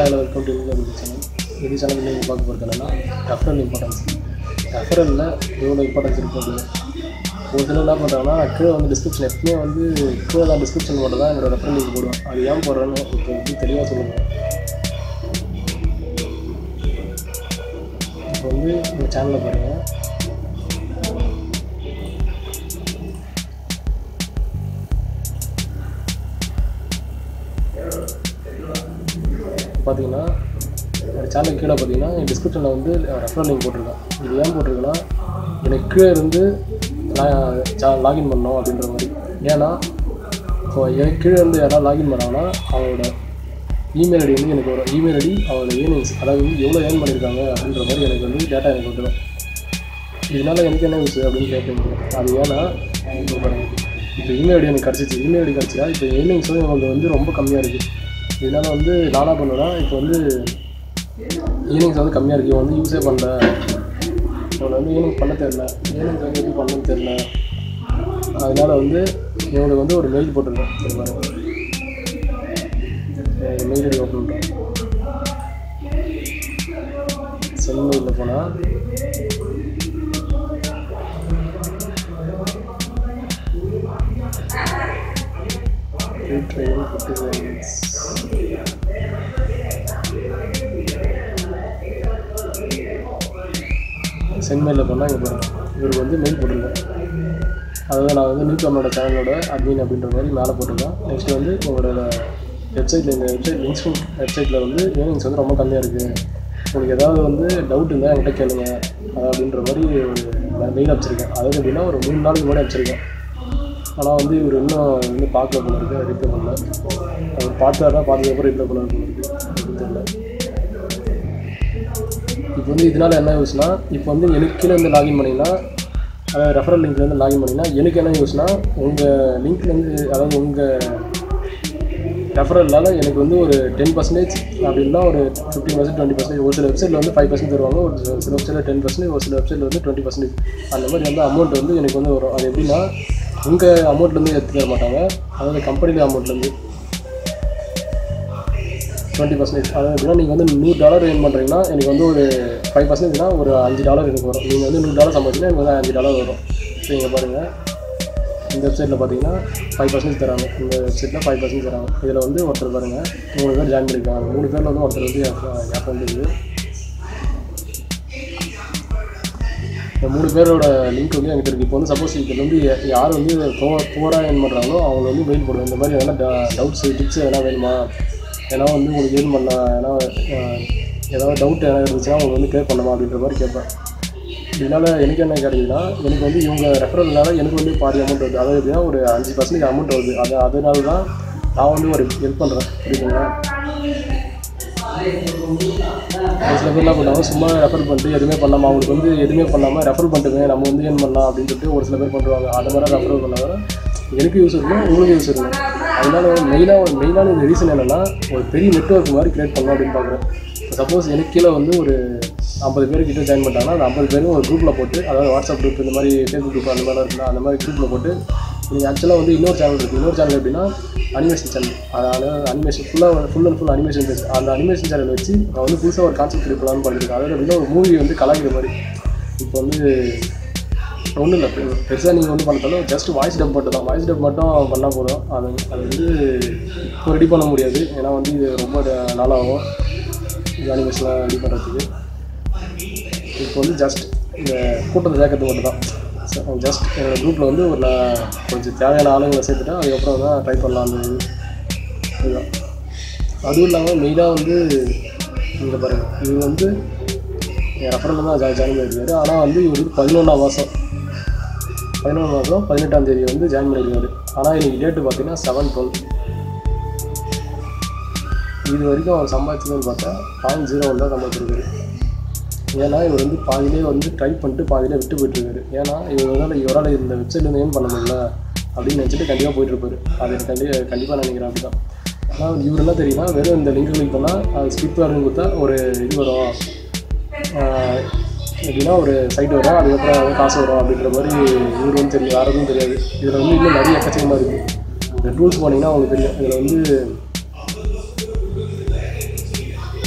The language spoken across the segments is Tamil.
ஹாய் வெல்கம் டு இந்த சேனல் இது சேனல் நீங்கள் பார்க்க போகிறது என்னென்னா ரெஃபரல் இம்பார்ட்டன்ஸ் ரெஃபரலில் எவ்வளோ இம்பார்ட்டன்ஸ் இருக்கும் அப்படின்னு ஒரு சிலர் என்ன பண்ணுறாங்கன்னா கீழே வந்து டிஸ்கிரிப்ஷன் எப்பவுமே வந்து கீழே தான் டிஸ்கிரிப்ஷன் மட்டும் தான் என்னோட ரெஃபரல் லிங்க் போடுவேன் அது ஏன் போடுறேன்னு இப்போ வந்து தெளிவாக சொல்லுங்கள் இப்போ வந்து இந்த சேனலில் பாருங்கள் பார்த்தீங்கன்னா ஒரு சேனல் கீழே பார்த்தீங்கன்னா என் டிஸ்கிரிப்ஷனில் வந்து ரெஃபரல் லிங்க் போட்டிருக்கேன் இது ஏன் போட்டிருக்கேன்னா எனக்கு கீழே இருந்து லாகின் பண்ணணும் அப்படின்ற மாதிரி ஏன்னா இப்போ எனக்கு கீழே இருந்து யாராவது லாகின் பண்ணாங்கன்னா அவங்களோட இமெயில் ஐடி வந்து எனக்கு வரும் இமெயில் ஐடி அவங்களோட ஏர்னிங்ஸ் அதாவது வந்து எவ்வளோ ஏர்ன் பண்ணியிருக்காங்க அப்படின்ற மாதிரி எனக்கு வந்து டேட்டா எனக்கு வந்துடும் இதனால எனக்கு என்ன யூஸ் அப்படின்னு கேட்பீங்க அது ஏன்னா இப்போ பாருங்க இப்போ இமெயில் ஐடி எனக்கு கிடச்சிச்சு இமெயில் ஐடி கிடச்சியா இப்போ ஏர்னிங்ஸ் வந்து உங்களுக்கு வந்து ரொம்ப கம்மியாக இருக்குது இதனால வந்து நானாக பண்ணுவேன்னா இப்போ வந்து ஈவினிங்ஸ் வந்து கம்மியாக இருக்குது இவன் வந்து யூஸே பண்ணல இவனை வந்து ஈவினிங் பண்ண தெரில ஈவினிங்ஸ் வந்து எப்படி பண்ணணும்னு தெரில அதனால வந்து இவனுக்கு வந்து ஒரு மெயில் போட்டிருக்கேன் இது பாருங்க மெயில் ஐடி ஓப்பன் பண்ணுறேன் செல் மெயிலில் போனால் ட்ரெயின் ஃபிஃப்டி செகண்ட்ஸ் சென்மெயிலில் போனால் இங்கே பாருங்க இவருக்கு வந்து மெயில் போட்டிருக்கேன் அதாவது நான் வந்து நியூ கம்மனோட சேனலோட அட்மின் அப்படின்ற மாதிரி மேலே போட்டிருக்கேன் நெக்ஸ்ட் வந்து உங்களோட வெப்சைட்டில் இந்த வெப்சைட் லிங்க்ஸ் வெப்சைட்டில் வந்து ஏர்னிங்ஸ் வந்து ரொம்ப கம்மியாக இருக்குது உங்களுக்கு ஏதாவது வந்து டவுட் இருந்தால் என்கிட்ட கேளுங்க அது அப்படின்ற மாதிரி ஒரு மெயில் அனுப்பிச்சிருக்கேன் அதாவது எப்படின்னா ஒரு மூணு நாளைக்கு முன்னாடி அனுப்பிச்சிருக்கேன் ஆனால் வந்து இவர் இன்னும் வந்து பார்க்கல போல இருக்கு ரிப்ளை பண்ணல அவர் பார்த்தாருன்னா பார்த்ததுக்கப்புறம் ரிப்ளை பண்ண போல இருக்கு அப்படின்னு தெரியல இப்போ வந்து இதனால என்ன யூஸ்னா இப்போ வந்து எனக்கு கீழே வந்து லாகின் பண்ணிங்கன்னா அதாவது ரெஃபரல் லிங்க்லேருந்து லாகின் பண்ணிங்கன்னா எனக்கு என்ன யூஸ்னா உங்கள் லிங்க்லேருந்து அதாவது உங்கள் ரெஃபரல்னால எனக்கு வந்து ஒரு டென் பர்சன்டேஜ் அப்படின்னா ஒரு ஃபிஃப்டின் பர்சன்ட் டுவெண்ட்டி பர்சன்டேஜ் ஒரு சில வெப்சைட்டில் வந்து ஃபைவ் பர்சன்ட் தருவாங்க ஒரு சில சில வெப்சைட்டில் டென் பர்சன்டேஜ் ஒரு சில வெப்சைட்டில் வந்து டுவெண்ட்டி பர்சன்டேஜ் அந்த மாதிரி வந்து அமௌண்ட் வந்து எனக்கு வந்து வரும் அது எப்படின்னா உங்கள் அமௌண்ட்லேருந்து எடுத்து தர மாட்டாங்க அதாவது கம்பெனியில் அமௌண்ட்லேருந்து டுவெண்ட்டி பர்சன்டேஜ் அதாவது எப்படின்னா நீங்கள் வந்து நூறு டாலர் ஏர்ன் பண்ணுறீங்கன்னா எனக்கு வந்து ஒரு ஃபைவ் பர்சன்டேஜ்னா ஒரு அஞ்சு டாலர் எனக்கு வரும் நீங்கள் வந்து நூறு டாலர் சம்பாதிச்சிங்கன்னா எனக்கு வந்து அஞ்சு டாலர் வரும் ஸோ இங்கே பாருங்கள் இந்த வெப்சைட்டில் பார்த்தீங்கன்னா ஃபைவ் பர்சன்டேஜ் தராங்க இந்த வெப்சைட்டில் ஃபைவ் பர்சன்டேஜ் தராங்க இதில் வந்து ஒருத்தர் பாருங்கள் மூணு பேர் ஜாயின் பண்ணியிருக்காங்க மூணு பேரில் வந்து ஒருத்தர் வந்து என் ஃப்ரெண்ட் இருக்குது இந்த மூணு பேரோட லிங்க் வந்து என்கிட்ட இருக்குது இப்போ வந்து சப்போஸ் இதில் வந்து யா- யார் வந்து போ போராக ஏர்ன் பண்ணுறாங்களோ அவங்க வந்து மெயில் போடுவேன் இந்த மாதிரி எதனா டவுட்ஸ் டிப்ஸ் எதனா வேணுமா ஏன்னா வந்து உங்களுக்கு ஏர்ன் பண்ணலாம் ஏன்னா அஹ், ஏதாவது டவுட் எதனா இருந்துச்சுன்னா அவங்க வந்து கிளியர் பண்ணலாம் அப்படின்ற மாதிரி கேட்பேன் இதனால எனக்கு என்ன கிடைக்குதுன்னா எனக்கு வந்து இவங்க ரெஃபரல்னால எனக்கு வந்து பாதி அமௌண்ட் வருது அதாவது எப்படின்னா ஒரு அஞ்சு பர்சன்டேஜ் அமௌண்ட் வருது அது அதனால தான் நான் வந்து ஒரு ஹெல்ப் பண்ணுறேன் புரியுதுங்களா ஒரு சில பேர் என்ன பண்ணுவாங்க சும்மா ரெஃபர் பண்ணிட்டு எதுவுமே பண்ணாமல் அவங்களுக்கு வந்து எதுவுமே பண்ணாமல் ரெஃபர் பண்ணிட்டுமே நம்ம வந்து ஏன் பண்ணலாம் அப்படின்னு சொல்லிட்டு ஒரு சில பேர் பண்ணுவாங்க அந்த மாதிரி ரெஃபர் பண்ணாங்க எனக்கு யூஸ் இருக்கும் உங்களுக்கு யூஸ் இருக்கும் அதனால மெயினாக மெயினான இந்த ரீசன் என்னென்னா ஒரு பெரிய நெட்ஒர்க் மாதிரி கிரியேட் பண்ணலாம் அப்படின்னு பார்க்குறேன் சப்போஸ் எனக்கு கீழே வந்து ஒரு ஐம்பது பேர் கிட்ட ஜாயின் பண்ணிட்டாங்கன்னா அந்த ஐம்பது பேரும் ஒரு குரூப்பில் போட்டு அதாவது வாட்ஸ்அப் குரூப் இந்த மாதிரி ஃபேஸ்புக் குரூப் அந்த மாதிரிலாம் இருக்குல்ல அந்த மாதிரி குரூப்பில் போட்டு நீங்கள் ஆக்சுவலாக வந்து இன்னொரு சேனல் இருக்குது இன்னொரு சேனல் எப்படின்னா அனிமேஷன் சேனல் அதாவது அனிமேஷன் ஃபுல்லாக full and full animation base அந்த அனிமேஷன் சேனல் வச்சு நான் வந்து புதுசாக ஒரு கான்செப்ட் கிரியேட் பண்ணலாம்னு பண்ணியிருக்கேன் அதாவது எப்படின்னா ஒரு மூவி வந்து கலாய்க்கிற மாதிரி இப்போ வந்து ஒன்றும் இல்லை பெருசாக நீங்கள் ஒன்றும் பண்ணத்தாலும் ஜஸ்ட் வாய்ஸ் டப் மட்டும் தான் வாய்ஸ் டப் மட்டும் பண்ணால் போதும் அது அது வந்து இப்போ ரெடி பண்ண முடியாது ஏன்னா வந்து இது ரொம்ப ட- நாளாகும் இந்த அனிமேஷன்லாம் ரெடி பண்ணுறதுக்கு இப்போ வந்து ஜஸ்ட் இந்த கூட்டத்தை சேர்க்கறது மட்டும் தான் ஜஸ்ட் என்னோடய குரூப்பில் வந்து ஒரு நான் கொஞ்சம் தேவையான ஆளுங்களை சேர்த்துட்டேன் அதுக்கப்புறம் தான் ட்ரை பண்ணலாம் அந்த இது இதுதான் அதுவும் இல்லாமல் மெயினாக வந்து இங்கே பாருங்கள் இவர் வந்து என் ரெஃபரில் தான் ஜாயின் ஜாயின் பண்ணியிருக்காரு ஆனால் வந்து இவர் வந்து பதினொன்றாம் மாதம் பதினொன்று மாதம் பதினெட்டாம் தேதி வந்து ஜாயின் பண்ணியிருக்காரு ஆனால் இன்னைக்கு டேட்டு பார்த்தீங்கன்னா செவன் டுவெல் இது வரைக்கும் அவர் சம்பாதிச்சதுன்னு பார்த்தா பாயிண்ட் ஜீரோ ஒன் தான் சம்பாதிச்சிருக்காரு ஏன்னா இவர் வந்து பாதியிலே வந்து ட்ரை பண்ணிட்டு பாதியிலே விட்டு போயிட்டுருக்காரு ஏன்னா இவரால் இவரால் இந்த வெப்சைட்லேருந்து ஏன் பண்ண முடியல அப்படின்னு நினச்சிட்டு கண்டிப்பாக போயிட்டுருப்பாரு அது எனக்கு கண்டி கண்டிப்பாக நினைக்கிறேன் அப்படி தான் ஆனால் இவர் என்ன தெரியுமா வெறும் இந்த லிங்க் கிளிக் பண்ணால் அது ஸ்கிப் வரும்னு கொடுத்தா ஒரு இது வரும் ஆஹ் எப்படின்னா ஒரு சைட் வரும் அதுக்கப்புறம் வந்து காசு வரும் அப்படின்ற மாதிரி இவர் வந்து தெரியும் வேறு எதுவும் தெரியாது இதில் வந்து இன்னும் நிறைய எக்கச்சக்கமாக இருக்குது இந்த டூல்ஸ் போனீங்கன்னா உங்களுக்கு தெரியும் இதில் வந்து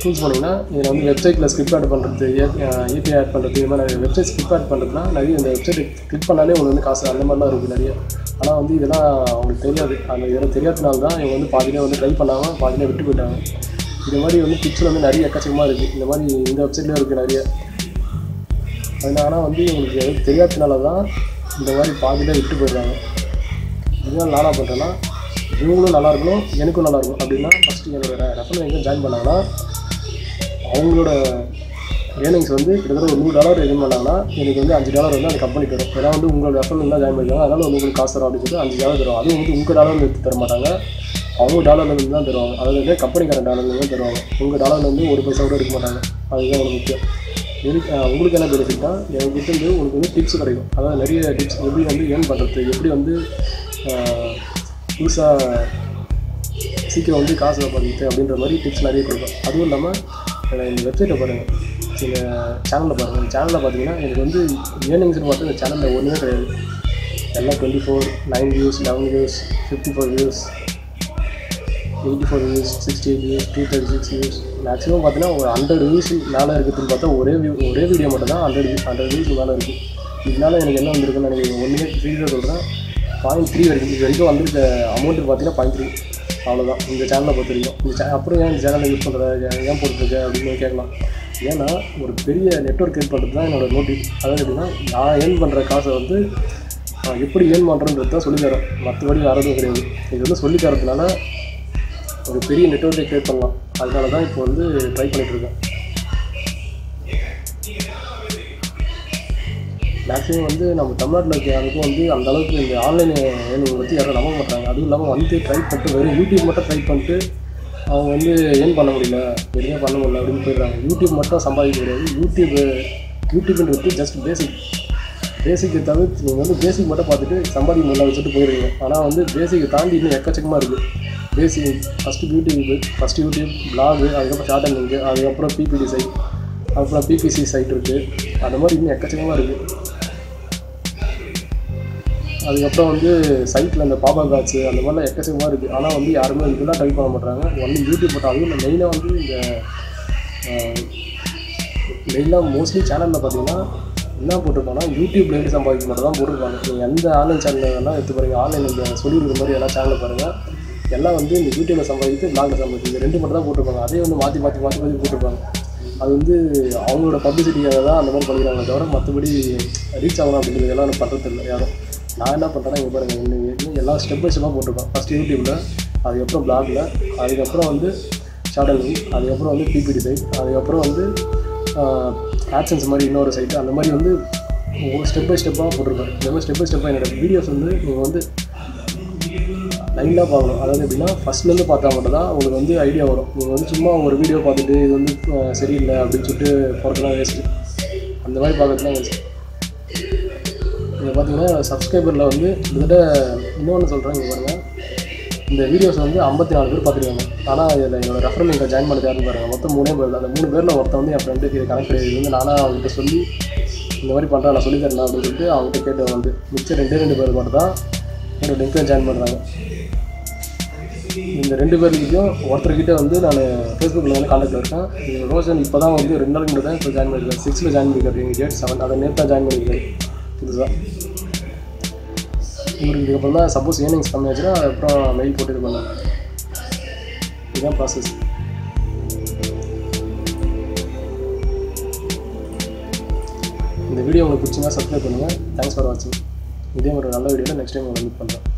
டூல்ஸ் போனீங்கன்னா இதில் வந்து வெப்சைட்டில் ஸ்கிரிப்ட் ஆட் பண்ணுறது ஏபிஐ ஆட் பண்ணுறது இது மாதிரி வெப்சைட் ஸ்கிரிப்ட் ஆட் பண்ணுறதுனா நிறைய இந்த வெப்சைட் கிளிக் பண்ணாலே உங்களுக்கு வந்து காசு அந்த மாதிரிலாம் இருக்குது நிறைய ஆனால் வந்து இதெல்லாம் அவங்களுக்கு தெரியாது அந்த இதெல்லாம் தெரியாதனால தான் இவங்க வந்து பாதியிலே வந்து ட்ரை பண்ணாமல் பாதியிலே விட்டு போயிட்டாங்க இது மாதிரி வந்து டிப்ஸில் வந்து நிறைய எக்கச்சக்கமாக இருக்குது இந்த மாதிரி இந்த வெப்சைட்லேயும் இருக்குது நிறைய அதனால வந்து இவங்களுக்கு எதுவும் தெரியாதனால தான் இந்த மாதிரி பாதியிலே விட்டு போயிடுறாங்க இதனால் நானா பண்ணுறேன்னா இவங்களும் நல்லா இருக்கணும் எனக்கும் நல்லா இருக்கும் அப்படின்னா ஃபஸ்ட்டு என்னோட ரெஃபரல் எங்கே ஜாயின் பண்ணாங்கன்னா அவங்களோட ஏர்னிங்ஸ் வந்து கிட்டத்தட்ட ஒரு நூறு டாலர் எதுவும் பண்ணாங்கன்னா எனக்கு வந்து அஞ்சு டாலர் வந்து அந்த கம்பெனி தரும் ஏன்னா வந்து உங்களோட ரெஃபரல் தான் ஜாயின் பண்ணிருக்காங்க அதனால வந்து உங்களுக்கு காசு தரும் அப்படின்னு சொல்லிட்டு அஞ்சு டாலர் தரும் அதுவும் வந்து உங்கள் டாலர்ல எடுத்து தர மாட்டாங்க அவங்க டாலர்லேருந்து தான் தருவாங்க அதாவது வந்து கம்பெனிக்கார டாலர்லேருந்து தான் தருவாங்க உங்கள் டாலர்லேருந்து ஒரு பைசா கூட எடுக்க மாட்டாங்க அதுதான் எனக்கு முக்கியம் எனக்கு அஹ், உங்களுக்கு என்ன பெனிஃபிட்னா என்கிட்ட இருந்து உங்களுக்கு வந்து டிப்ஸ் கிடைக்கும் அதாவது நிறைய டிப்ஸ் எப்படி வந்து ஏர்ன் பண்ணுறது எப்படி வந்து புதுசாக சீக்கிரம் வந்து காசு சம்பாதிக்கிறது அப்படின்ற மாதிரி டிப்ஸ் நிறைய கொடுப்பேன் அதுவும் இல்லாமல் இந்த வெப்சைட்டை பாருங்கள் இந்த சேனலில் பாருங்கள் இந்த சேனலில் பார்த்தீங்கன்னா எனக்கு வந்து ஏர்னிங்ஸ்னு பார்த்து இந்த சேனலில் ஒன்றுமே கிடையாது எல்லாம் twenty four nine views eleven views fifty four views eighty four views sixty eight views two thirty six views maximum பார்த்தீங்கன்னா ஒரு ஹண்ட்ரட் வியூஸ் மேலே இருக்குதுன்னு பார்த்தா ஒரே வியூ ஒரே வீடியோ மட்டும் தான் ஹண்ட்ரட் ஹண்ட்ரட் வியூஸ் மேலே இருக்குது இதனால எனக்கு என்ன வந்திருக்குன்னு நினைக்கிறேன் ஒன்றுமே சீரியஸாக சொல்கிறேன் பாயிண்ட் த்ரீ வரைக்கும் இது வரைக்கும் வந்திருக்க அமௌண்ட்டு பார்த்தீங்கன்னா பாயிண்ட் த்ரீ அவ்வளோதான் இந்த சேனலை பொறுத்த வரைக்கும் இந்த சே அப்புறம் ஏன் இந்த சேனலை யூஸ் பண்ணுற ஏன் போட்டுருக்க அப்படின்னு கேட்கலாம் ஏன்னா ஒரு பெரிய நெட்ஒர்க் கிரியேட் பண்ணுறது தான் என்னோட நோட்டிவ் அதாவது எப்படின்னா நான் ஏர்ன் பண்ணுற காசை வந்து நான் எப்படி ஏர்ன் பண்ணுறன்றது தான் சொல்லித்தரேன் மற்றபடி வரதும் கிடையாது இது வந்து சொல்லி தரதுனால ஒரு பெரிய நெட்ஒர்க்கை கிரியேட் பண்ணலாம் அதனால தான் இப்போ வந்து ட்ரை பண்ணிட்டு இருக்கேன் மேக்ஸிமம் வந்து நம்ம தமிழ்நாட்டில் இருக்க யாருக்கும் வந்து அந்த அளவுக்கு இந்த ஆன்லைன் ஏர்னிங் பற்றி யாரும் நம்ப மாட்டாங்க அதுவும் இல்லாமல் வந்து ட்ரை பண்ணிட்டு வெறும் யூடியூப் மட்டும் ட்ரை பண்ணிட்டு அவங்க வந்து ஏர்ன் பண்ண முடியல எதுவுமே பண்ண முடியல அப்படின்னு போயிடுறாங்க யூடியூப் மட்டும் சம்பாதிக்க முடியாது யூடியூப் யூடியூப்ன்றது ஜஸ்ட் பேசிக் பேசிக்கை தவிர்த்து நீங்கள் வந்து பேசிக் மட்டும் பார்த்துட்டு சம்பாதிக்க முடியல வச்சுட்டு போயிடுவீங்க ஆனால் வந்து பேசிக்கை தாண்டி இன்னும் எக்கச்சக்கமாக இருக்குது basic first YouTube first YouTube blog அதுக்கப்புறம் ஷார்ட் அண்ட் லிங்க் அதுக்கப்புறம் பிபிடி சைட் அப்புறம் பிபிசி சைட் இருக்குது அந்த மாதிரி இன்னும் எக்கச்சக்கமாக இருக்குது அதுக்கப்புறம் வந்து சைட்டில் இந்த பாபா காட்ஸு அந்த மாதிரிலாம் எக்கச்சக்கமாக இருக்குது ஆனால் வந்து யாருமே இதெல்லாம் ட்ரை பண்ண மாட்டாங்க ஒன்லி யூடியூப் மட்டும் அதுவும் மெயினாக வந்து இந்த மெயினாக மோஸ்ட்லி சேனலில் பார்த்தீங்கன்னா என்ன போட்டிருப்பாங்கன்னா யூடியூப்ல எப்படி சம்பாதிக்க மட்டும் தான் போட்டிருப்பாங்க நீங்கள் எந்த ஆன்லைன் சேனல் வேணால் எடுத்து பாருங்கள் ஆன்லைன் இந்த சொல்லியிருக்கிற மாதிரி எல்லா சேனலில் பாருங்கள் எல்லாம் வந்து இந்த யூடியூப்ல சம்பாதித்து பிளாக்ல சம்பாதிச்சு இந்த ரெண்டு மட்டும் தான் போட்டிருப்பாங்க அதே வந்து மாற்றி மாற்றி மாற்றி மாற்றி போட்டிருப்பாங்க அது வந்து அவங்களோட பப்ளிசிட்டிக்காக தான் அந்த மாதிரி பண்ணிக்கிறாங்களே தவிர மற்றபடி ரீச் ஆகணும் அப்படிங்கிறது எல்லாம் எனக்கு பண்ணுறது இல்லை யாரும் நான் என்ன பண்ணுறேன்னா இங்கே பாருங்கள் இன்னும் எல்லாம் ஸ்டெப் பை ஸ்டெப்பாக போட்டிருப்பேன் ஃபஸ்ட்டு யூடியூப்பில் அதுக்கப்புறம் பிளாகில் அதுக்கப்புறம் வந்து ஷார்ட் லிங்க் அதுக்கப்புறம் வந்து பிபிடி சைட் அதுக்கப்புறம் வந்து ஆக்ஷன்ஸ் மாதிரி இன்னொரு சைட்டு அந்த மாதிரி வந்து ஒவ்வொரு ஸ்டெப் பை ஸ்டெப்பாக போட்டிருப்பேன் இந்த மாதிரி ஸ்டெப் பை ஸ்டெப்பாக என்னோட வீடியோஸ் வந்து நீங்கள் வந்து லைனாக பார்க்கணும் அதாவது எப்படின்னா ஃபஸ்ட்லேருந்து பார்த்தா மட்டும் தான் உங்களுக்கு வந்து ஐடியா வரும் நீங்கள் வந்து சும்மா ஒரு வீடியோ பார்த்துட்டு இது வந்து அஹ், சரியில்லை அப்படின்னு சொல்லிட்டு போகிறதுலாம் வேஸ்ட்டு அந்த மாதிரி பார்க்கறதுலாம் வேஸ்ட்டு இங்கே பார்த்தீங்கன்னா சப்ஸ்கிரைபரில் வந்து கிட்டத்தட்ட இன்னொன்று சொல்கிறேன் இங்கே பாருங்கள் இந்த வீடியோஸ் வந்து ஐம்பத்தி நாலு பேர் பார்த்துருக்காங்க ஆனால் இதில் என்னோட ரெஃபரல் லிங்கை ஜாயின் பண்ண யாருன்னு பாருங்கள் மொத்தம் மூணே பேர் தான் அந்த மூணு பேரில் ஒருத்தன் வந்து என் ஃப்ரெண்டுக்கு இது கனெக்ட் கிடையாது இது வந்து நானாக அவங்ககிட்ட சொல்லி இந்த மாதிரி பண்ணுறேன் நான் சொல்லி தரேன் அப்படின்னு சொல்லிட்டு அவங்ககிட்ட கேட்டு வந்து மிச்சம் ரெண்டே ரெண்டு பேர் மட்டும் தான் என்னோட லிங்கை ஜாயின் பண்ணுறாங்க இந்த ரெண்டு பேர்கிட்டையும் ஒருத்தர்கிட்ட வந்து நான் ஃபேஸ்புக்கில் வந்து காண்டாக்டில் இருக்கேன் இந்த ரோஷன் இப்போ தான் வந்து ரெண்டு நாளைக்கு முன்னாடி தான் இப்போ ஜாயின் பண்ணியிருக்கேன் சிக்ஸில் ஜாயின் பண்ணியிருக்காரு எங்கள் டேட் செவன் அதை நேற்று தான் ஜாயின் பண்ணியிருக்காரு புதுசாக இவருக்கு இதுக்கப்புறம் தான் சப்போஸ் ஏர்னிங்ஸ் கம்மியாச்சுன்னா அதுக்கப்புறம் மெயில் போட்டு இது பண்ணேன் இதுதான் ப்ராசஸ் இந்த வீடியோ உங்களுக்கு பிடிச்சிங்கன்னா சப்ஸ்கிரைப் பண்ணுங்கள் தேங்க்ஸ் ஃபார் வாட்சிங் இதே ஒரு நல்ல வீடியோவில் நெக்ஸ்ட் டைம் உங்களை மீட் பண்ணுறேன்